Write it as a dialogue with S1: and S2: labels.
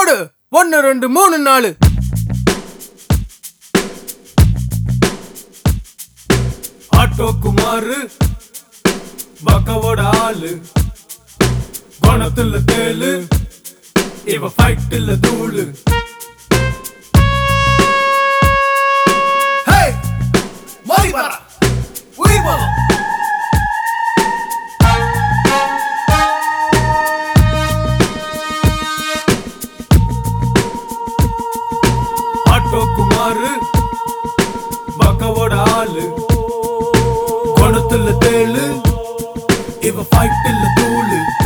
S1: போடு ஒன்னு ரெண்டு மூணு நாலு
S2: ஆட்டோ குமாரு பக்கவோட ஆளு குணத்துல தேளு இவ ஃபைட்டில் தூளு
S1: ஹே மாறி வரா உயிர் போதும்
S2: ஆட்டோ குமாரு பக்கவோட ஆளு குணத்துல தேளு இவ ஃபைட்டில் தூளு